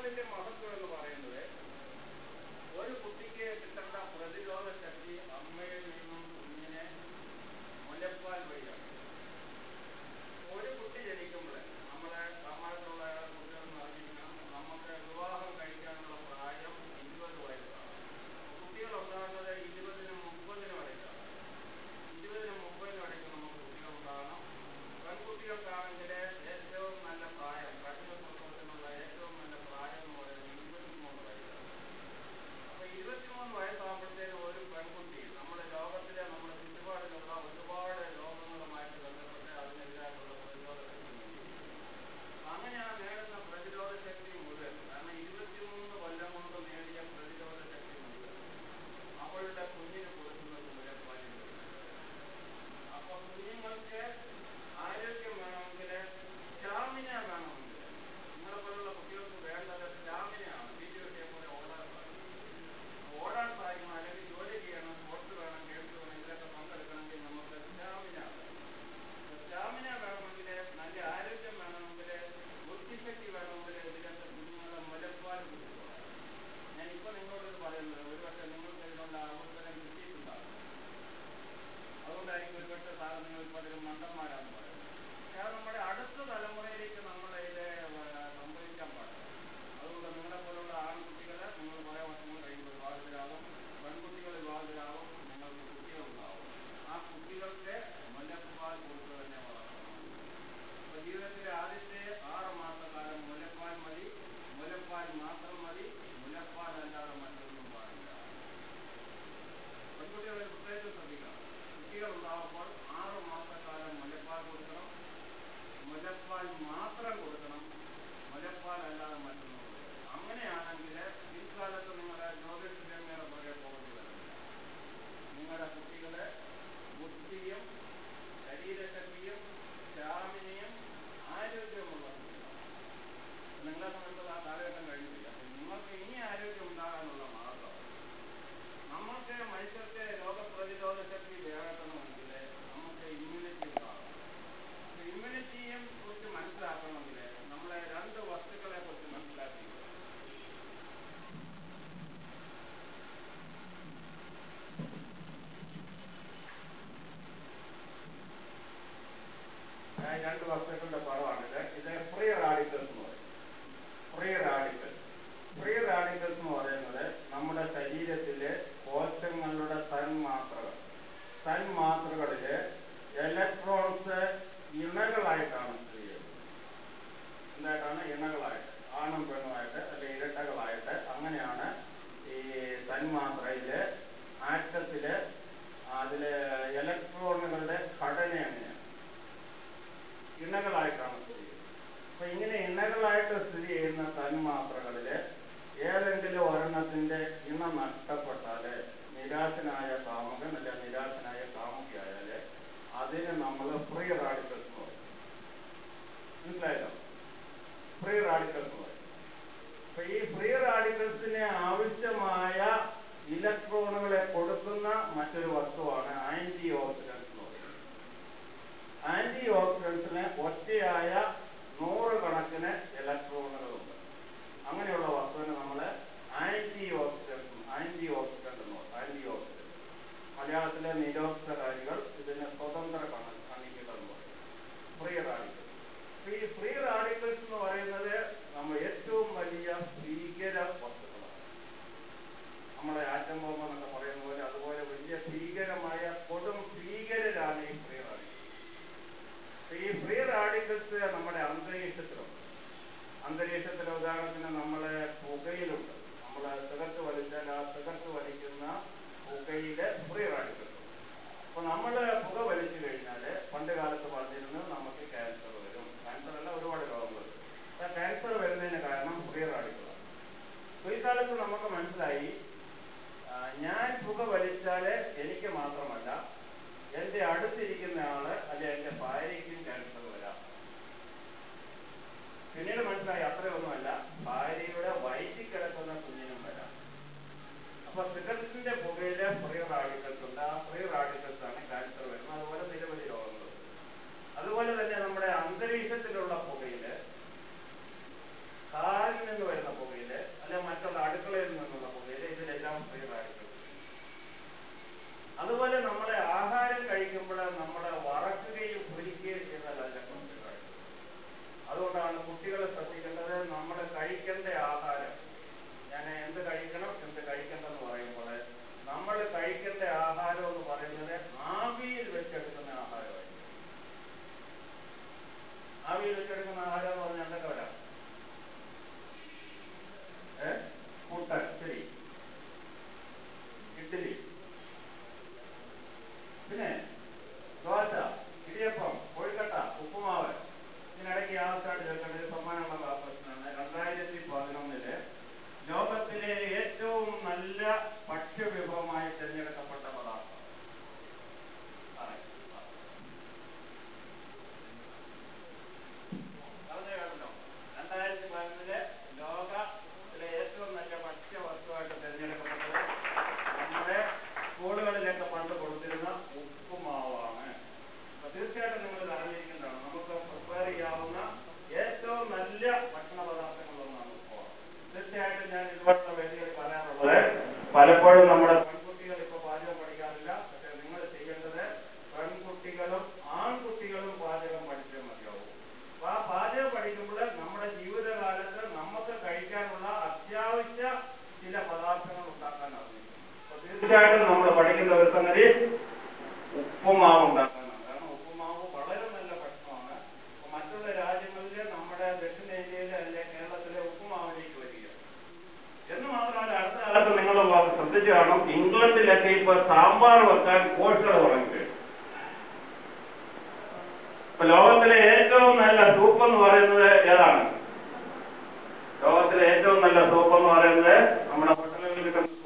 മുലപ്പാലിന്റെ മഹത്വം എന്ന് പറയുന്നത് ഒരു കുട്ടിക്ക് കിട്ടേണ്ട പ്രതിരോധ ശക്തി അമ്മയിൽ നിന്നും കുഞ്ഞിനെ മുലപ്പാൽ വഴിയാണ് ഒരു കുട്ടി ജനിക്കുമ്പോൾ നമ്മളെ നമ്മളുള്ള കുട്ടികൾ അറിഞ്ഞിരിക്കണം നമുക്ക് വിവാഹം കഴിക്കാനുള്ള പ്രായം ഇരുപത് വയസ്സാണ് കുട്ടികൾ ഉണ്ടാകുന്നത് ഇരുപതിനും മുപ്പതിനും ഇടയ്ക്കാണ് ഇരുപതിനും മുപ്പതിനും ഇടയ്ക്ക് നമുക്ക് കുട്ടികൾ ഉണ്ടാകണം പെൺകുട്ടികൾക്കാണെങ്കിൽ ഏറ്റവും നല്ല പ്രായം കഠിന പ്രസവത്തിനുള്ള ഏറ്റവും നല്ല പ്രായം എന്ന് പറയുന്നത് ഇരുപത്തിമൂന്ന് വയസ്സാണ് അപ്പൊ ഇരുപത്തിമൂന്ന് വയസ്സാകുമ്പോഴത്തേനും ഒരു പെൺകുട്ടി നമ്മുടെ ലോകത്തിലെ നമ്മുടെ ചുറ്റുപാടിലുള്ള ഒരുപാട് രോഗങ്ങളുമായിട്ട് ബന്ധപ്പെട്ട് അതിനെതിരായിട്ടുള്ള പ്രതിരോധ ശക്തി നേടിയിരിക്കും. അങ്ങനെ ആ നേടുന്ന പ്രതിരോധ ശക്തി മുഴുവൻ കാരണം ഇരുപത്തിമൂന്ന് കൊല്ലം കൊണ്ട് നേടിയ പ്രതിരോധ ശക്തി മുഴുവൻ അവളുടെ കുഞ്ഞിന് കൊടുക്കുന്നത് മുലപ്പാലിൽ അപ്പൊ കുഞ്ഞുങ്ങൾക്ക് ആരോഗ്യം വേണമെങ്കിൽ സ്റ്റാമിന വേണമെങ്കിൽ നിങ്ങളെ പോലുള്ള കുട്ടികൾക്ക് വേണ്ടത് സ്റ്റാമിനയാണ് വീട്ടിൽ കിട്ടിയ പോലെ ഓടാൻ സാധിക്കും ഓടാൻ സാധിക്കണം അല്ലെങ്കിൽ ജോലി ചെയ്യണം സ്പോർട്സ് വേണം ഗെയിംസ് വേണം ഇതിലൊക്കെ പങ്കെടുക്കണമെങ്കിൽ നമുക്ക് സ്റ്റാമിന സ്റ്റാമിന വേണമെങ്കിൽ നല്ല ആരോഗ്യം വേണമെങ്കിൽ ബുദ്ധിശക്തി വേണമെങ്കിൽ ഇതിലൊക്കെ കുഞ്ഞുങ്ങളെ മുലപ്പാൽ കുടിക്കുക ഞാൻ ഇപ്പൊ നിങ്ങളോട് പറയുന്നത് ഒരുപക്ഷെ നിങ്ങൾക്ക് ഇതിനുള്ള അവസരം കിട്ടിയിട്ടുണ്ടാകും അതുകൊണ്ടായിരിക്കും ഒരുപക്ഷെ സാറ് നിങ്ങൾ പലരും മണ്ടന്മാരാണെന്ന് പറയുന്നത് പക്ഷെ അത് നമ്മുടെ അടുത്ത തലമുറയിലേക്ക് നമ്മളെ ഇത് സംഭവിക്കാൻ പാടില്ല അതുകൊണ്ട് നിങ്ങളെ പോലുള്ള ആൺകുട്ടികളെ നിങ്ങൾ കുറേ വർഷങ്ങൾ കഴിയുമ്പോൾ വിവാഹത്തിലാകും പെൺകുട്ടികൾ വിവാഹത്തിലാകും നിങ്ങൾക്ക് കുട്ടികളുണ്ടാവും ആ കുട്ടികൾക്ക് മുലപ്പാൽ കൊടുത്ത് തന്നെ വളർത്തണം അപ്പൊ ജീവിതത്തിലെ ആദ്യത്തെ ആറ് മാസക്കാലം മുലപ്പാൽ മതി മുലപ്പാൽ മാത്രം മതി മുലപ്പാൽ അല്ലാതെ മറ്റൊന്നും പാടില്ല പെൺകുട്ടികളെ പ്രത്യേകിച്ച് ശ്രദ്ധിക്കണം കുട്ടികൾ ഉണ്ടാവുമ്പോൾ ആറ് മാസക്കാലം മുലപ്പാൽ കൊടുക്കണം മുലപ്പാൽ മാത്രം കൊടുക്കണം മുലപ്പാൽ അല്ലാതെ മറ്റൊന്നും കൊടുക്കണം അങ്ങനെയാണെങ്കിൽ പിൽക്കാലത്ത് നിങ്ങളുടെ ജ്യോതിഷമേറെ പുറകെ പോകേണ്ടി വരുന്നില്ല നിങ്ങളുടെ കുട്ടികളെ ബുദ്ധിയും ശരീരശക്തിയും സ്റ്റാമിനയും ആരോഗ്യമുള്ള കുട്ടികളാണ് നിങ്ങളെ സംബന്ധിച്ചുള്ള ആ കാലഘട്ടം കഴിഞ്ഞില്ല അപ്പോൾ നിങ്ങൾക്ക് ഇനി ആരോഗ്യം ഉണ്ടാകാനുള്ള മാർഗം നമുക്ക് മനുഷ്യർക്ക് രോഗപ്രതിരോധ ശക്തി വേണമെങ്കിൽ നമുക്ക് ഇമ്മ്യൂണിറ്റി ഉണ്ടാകണം ഇമ്മ്യൂണിറ്റിയെ കുറിച്ച് മനസ്സിലാക്കണമെങ്കിൽ നമ്മളെ രണ്ട് വസ്തുക്കളെ കുറിച്ച് മനസ്സിലാക്കി ആ രണ്ട് വസ്തുക്കളുടെ പടമാണിത് ഇത് ഫ്രീ റാഡിക്കൽസ് എന്ന് പറയും ഫ്രീ റാഡിക്കൽസ് ഫ്രീ റാഡിക്കൽസ് എന്ന് പറയുന്നത് നമ്മുടെ ശരീരത്തിലെ കോശങ്ങളുടെ തന്മാത്രകൾ തന്മാത്രകളില് ഇലക്ട്രോൺസ് ഇണകളായിട്ടാണ് സ്ഥിതി ചെയ്യുന്നത് എന്തായിട്ടാണ് ഇണകളായിട്ട് ആണും പെണ്ണുമായിട്ട് അല്ലെ ഇരട്ടകളായിട്ട് അങ്ങനെയാണ് ഈ തന്മാത്രയില് ആറ്റത്തില് അതിലെ ഇലക്ട്രോണുകളുടെ ഘടന അങ്ങനെയാണ് ഇണകളായിട്ടാണ് സ്ഥിതി ചെയ്യുന്നത് അപ്പൊ ഇങ്ങനെ ഇണകളായിട്ട് സ്ഥിതി ചെയ്യുന്ന തന്മാത്രകളില് ഏതെങ്കിലും ഒരെണ്ണത്തിന്റെ ഇണ നഷ്ടപ്പെട്ടാല് നിരാശനായ കാമുകൻ അല്ലെ നിരാശനായ കാമുകിയായാല് അതിന് നമ്മൾ ഫ്രീ റാഡിക്കൽസ് എന്ന് പറയും മനസ്സിലായല്ലോ ഫ്രീ റാഡിക്കൽസ് എന്ന് പറയും അപ്പൊ ഈ ഫ്രീ റാഡിക്കൽസിന് ആവശ്യമായ ഇലക്ട്രോണുകളെ കൊടുക്കുന്ന മറ്റൊരു വസ്തുവാണ് ആന്റി ഓക്സിഡൻസ് എന്ന് പറയുന്നത് ആന്റി ഓക്സിഡൻസിന് ഒറ്റയായ നൂറുകണക്കിന് ഇലക്ട്രോണുകളുണ്ട് അങ്ങനെയുള്ള വസ്തുവിനെ നമ്മൾ ആന്റി ഓക്സിഡൻസ് ആന്റി ഓക്സിഡന്റ് എന്ന് പറയും ആന്റി ഓക്സിഡന്റ് മലയാളത്തിലെ നിരോക്സകാരികൾ ഇതിന് സ്വതന്ത്ര കണ കണികകൾ എന്ന് പറയും ഫ്രീ റാഡിക്കൽസ് ഈ ഫ്രീ റാഡിക്കൽസ് എന്ന് പറയുന്നത് നമ്മൾ ഏറ്റവും വലിയ ഭീകര വസ്തുക്കളാണ് നമ്മളെ ആറ്റം ബോംബ് എന്നൊക്കെ പറയുന്ന പോലെ അതുപോലെ വലിയ ഭീകരമായ കൊടും ഭീകരരാണ് ഈ ഫ്രീ റാഡിക്കൽസ് ഈ ഫ്രീ റാഡിക്കൽസ് നമ്മുടെ അന്തരീക്ഷത്തിലുണ്ട് അന്തരീക്ഷത്തിലെ ഉദാഹരണത്തിന് നമ്മളെ പുകയിലുണ്ട് നമ്മൾ സിഗരറ്റ് വലിച്ചാൽ ആ സിഗരറ്റ് വലിക്കുന്ന പുകയില് ഫ്രീ റാഡിക്കൽസ് ഉണ്ട് അപ്പൊ നമ്മൾ പുക വലിച്ചു കഴിഞ്ഞാൽ പണ്ട് കാലത്ത് പറഞ്ഞിരുന്നു നമുക്ക് ക്യാൻസർ വരും ക്യാൻസർ അല്ല ഒരുപാട് രോഗങ്ങൾ വരും ആ ക്യാൻസർ വരുന്നതിന് കാരണം ഫ്രീ റാഡിക്കലാണ് അപ്പൊ ഈ കാലത്ത് നമുക്ക് മനസ്സിലായി ആ, ഞാൻ പുക വലിച്ചാല് എനിക്ക് മാത്രമല്ല എന്റെ അടുത്തിരിക്കുന്ന ആള് അല്ലെ എന്റെ ഭാര്യയ്ക്കും ക്യാൻസർ വരാം പിന്നീട് മനസ്സിലായി അത്രയൊന്നുമല്ല ഭാര്യയുടെ വയറ്റിൽ കിടക്കുന്ന കുഞ്ഞിനും വരാം അപ്പൊ സിഗരറ്റിന്റെ പുകയില് ഫ്രീ റാഡിക്കൽസ് ഉണ്ട് ആ ഫ്രീ റാഡിക്കൽസ് ആണ് ക്യാൻസർ വരുന്നത് അതുപോലെ നിരവധി രോഗങ്ങൾ അതുപോലെ തന്നെ നമ്മുടെ അന്തരീക്ഷത്തിലുള്ള പുകയില് കാറിൽ നിന്ന് വരുന്ന പുകയില് അതുപോലെ നമ്മളെ ആഹാരം കഴിക്കുമ്പോൾ നമ്മളെ വറക്കുകയും പൊരിക്കുകയും ചെയ്താൽ അതിനെ കുറിച്ച് കഴിക്കും അതുകൊണ്ടാണ് കുട്ടികളെ ശ്രദ്ധിക്കേണ്ടത് നമ്മൾ കഴിക്കേണ്ട ആഹാരം ഞാൻ എന്ത് കഴിക്കണം എന്ത് കഴിക്കണ്ടെന്ന് പറയുമ്പോൾ നമ്മൾ കഴിക്കേണ്ട ആഹാരം എന്ന് പറയുന്നത് ആവിയിൽ വെച്ചെടുക്കുന്ന ആഹാരമായിരിക്കും ആവിയിൽ വെച്ചെടുക്കുന്ന ആഹാരം എന്ന് പറഞ്ഞാൽ എന്തൊക്കെ വരാം ഏ പുട്ടൻ ശരി ഇഡ്ഡലി പിന്നെ ദോശ ഇടിയപ്പം കൊഴുക്കട്ട ഉപ്പുമാവ് ഇതിനിടയ്ക്ക് ആവശ്യമായിട്ട് ചേർക്കേണ്ട ഒരു സമ്മാനമുള്ള പ്രശ്നമാണ് രണ്ടായിരത്തി പതിനൊന്നില് ലോകത്തിലെ ഏറ്റവും നല്ല ഭക്ഷ്യവിഭവമായി തിരഞ്ഞെടുക്കപ്പെട്ട പദാർത്ഥം ആണ്. പറഞ്ഞു കേട്ടല്ലോ രണ്ടായിരത്തി പതിനൊന്നിലെ ലോകത്തിലെ ഏറ്റവും നല്ല ഭക്ഷ്യ വസ്തുവായിട്ട് തിരഞ്ഞെടുക്കപ്പെട്ടത് നമ്മുടെ സ്കൂളുകളിലൊക്കെ പണ്ട് കൊടുത്തിരുന്ന ഉപ്പുമാവാണ് അപ്പൊ തീർച്ചയായിട്ടും നിങ്ങൾ ഇത് അറിഞ്ഞിരിക്കേണ്ടതാണ് നമുക്ക് പ്രിപ്പയർ ചെയ്യാവുന്ന ഏറ്റവും നല്ല ഭക്ഷണ പദാർത്ഥങ്ങളൊന്നാണ് ഉപ്പുമാവ് തീർച്ചയായിട്ടും ഞാൻ ഇതുപോലുള്ള വേദികളിൽ പറയാറുള്ളത് പലപ്പോഴും നമ്മുടെ പെൺകുട്ടികൾ ഇപ്പൊ പാചകം പഠിക്കാറില്ല പക്ഷെ നിങ്ങൾ ചെയ്യേണ്ടത് പെൺകുട്ടികളും ആൺകുട്ടികളും പാചകം പഠിച്ചേ മതിയാവും അപ്പൊ ആ പാചകം പഠിക്കുമ്പോൾ നമ്മുടെ ജീവിതകാലത്ത് നമുക്ക് കഴിക്കാനുള്ള അത്യാവശ്യ ചില പദാർത്ഥങ്ങൾ ഉണ്ടാക്കാൻ അറിഞ്ഞിരിക്കും അപ്പൊ തീർച്ചയായിട്ടും നമ്മൾ പഠിക്കുന്ന ഒരു സംഗതി ഉപ്പുമാവ് ഉണ്ടാക്കാനാണ് കാരണം ഉപ്പുമാവ് വളരെ നല്ല ഭക്ഷണമാണ് അപ്പൊ മറ്റുള്ള രാജ്യങ്ങളിൽ നമ്മുടെ ദക്ഷിണേന്ത്യയിലെ അല്ലെങ്കിൽ കേരളത്തിലെ ഉപ്പുമാവിലേക്ക് വരിക എന്ന് മാത്രമല്ല അടുത്ത കാലത്ത് നിങ്ങൾ ശ്രദ്ധിച്ചു കാണും ഇംഗ്ലണ്ടിലൊക്കെ ഇപ്പൊ സാമ്പാർ വെക്കാൻ കോഴ്സുകൾ തുടങ്ങി ഇപ്പൊ ലോകത്തിലെ ഏറ്റവും നല്ല സൂപ്പ് എന്ന് പറയുന്നത് ഏതാണ് ലോകത്തിലെ ഏറ്റവും നല്ല സൂപ്പ് എന്ന് പറയുന്നത് നമ്മുടെ ഹോട്ടലുകളിൽ കിട്ടുന്ന